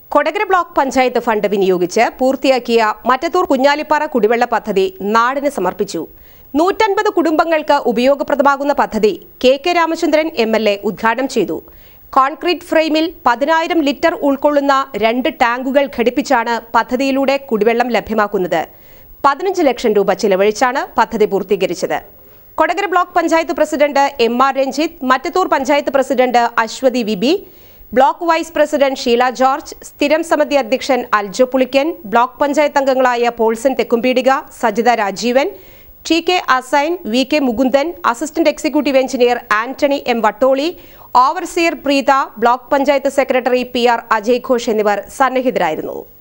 Kodakara block panchayat fund വിനിയോഗിച്ച് പൂർത്തിയാക്കിയ മറ്റത്തൂർ കുഞ്ഞാലിപ്പാറ കുടിവെള്ള പദ്ധതി നാടിന് സമർപ്പിച്ചു നൂറ്റൻപത് കുടുംബങ്ങൾക്ക് ഉപയോഗപ്രദമാകുന്ന പദ്ധതി K K Ramachandran M L A ഉദ്ഘാടനം ചെയ്തു കോൺക്രീറ്റ് ഫ്രെയിമിൽ പതിനായിരം ലിറ്റർ ഉൾക്കൊള്ളുന്ന രണ്ട് ടാങ്കുകൾ ഘടിപ്പിച്ചാണ് പദ്ധതിയിലൂടെ കുടിവെള്ളം ലഭ്യമാക്കുന്നത് പതിനഞ്ച് ലക്ഷം രൂപ ചിലവഴിച്ചാണ് പദ്ധതി പൂർത്തീകരിച്ചത് Kodakara block panchayat president M R Ranjith Mattathur panchayat president Aswathy V B block vice president Sheela George സ്ഥിരം സമിതി അധ്യക്ഷൻ അൽജോ പുളിക്കൻ ബ്ലോക്ക് പഞ്ചായത്ത് അംഗങ്ങളായ Paulson Thekkumpeedika Sajitha Rajeevan T K Asain V K Mukundan assistant executive engineer Antony M Vattoli overseer Preetha block panchayat secretary P R Ajay Ghosh എന്നിവർ സന്നിഹിതരായിരുന്നു